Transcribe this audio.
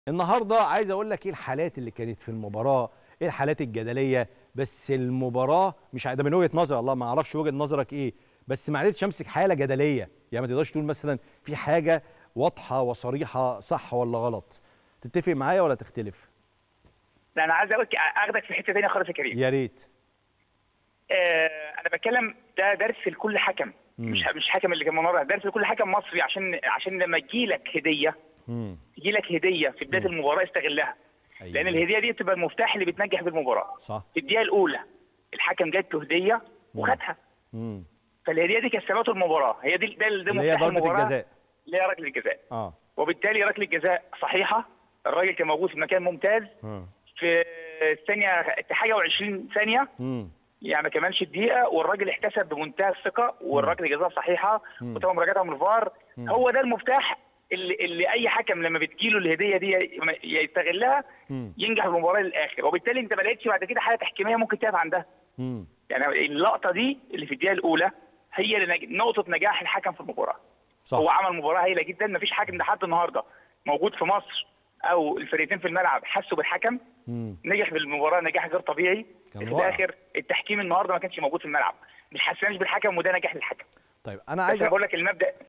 النهارده عايز اقول لك ايه الحالات اللي كانت في المباراه ايه الحالات الجدليه بس المباراه مش ع- ده من وجهه نظر الله ما اعرفش وجهه نظرك ايه بس ما عرفتش امسك حاله جدليه يعني ما تقدرش تقول مثلا في حاجه واضحه وصريحه صح ولا غلط تتفق معايا ولا تختلف لا انا عايز اقول اخدك في حته ثانيه خالص يا كريم يا ريت آه انا بتكلم ده درس لكل حكم مم. مش مش حكم اللي كان منور درس لكل حكم مصري عشان عشان لما تجي لك هديه امم تجي لك هديه في بدايه مم. المباراه استغلها أيوة. لان الهديه دي بتبقى المفتاح اللي بتنجح بالمباراه صح في الدقيقه الاولى الحكم جات له هديه وخدها امم فالهديه دي كسبته المباراه هي دي ده ده اللي هي مفتاح ضربه المباراه الجزاء اللي هي ركله الجزاء اه وبالتالي ركله الجزاء صحيحه الراجل كان موجود في مكان ممتاز اه في الثانيه حاجه و20 ثانيه امم يعني ما كملش الدقيقه والراجل احتسب بمنتهى الثقه والراجل جزاها صحيحه مم. وتم مراجعتها من الفار مم. هو ده المفتاح اللي, اللي اي حكم لما بتجيله الهديه دي يستغلها امم ينجح في المباراه للاخر وبالتالي انت ما لقيتش بعد كده حاله تحكيميه ممكن تقف عندها امم يعني اللقطه دي اللي في الدقيقه الاولى هي اللي نج- نقطه نجاح الحكم في المباراه صح هو عمل مباراه هايله جدا ما فيش حاكم لحد النهارده موجود في مصر او الفريقين في الملعب حسوا بالحكم امم نجح في المباراه نجاح غير طبيعي كان في رائع. الاخر التحكيم النهارده ما كانش موجود في الملعب مش حسناش بالحكم وده نجاح للحكم طيب انا بس عايز انا أ- بقول لك المبدا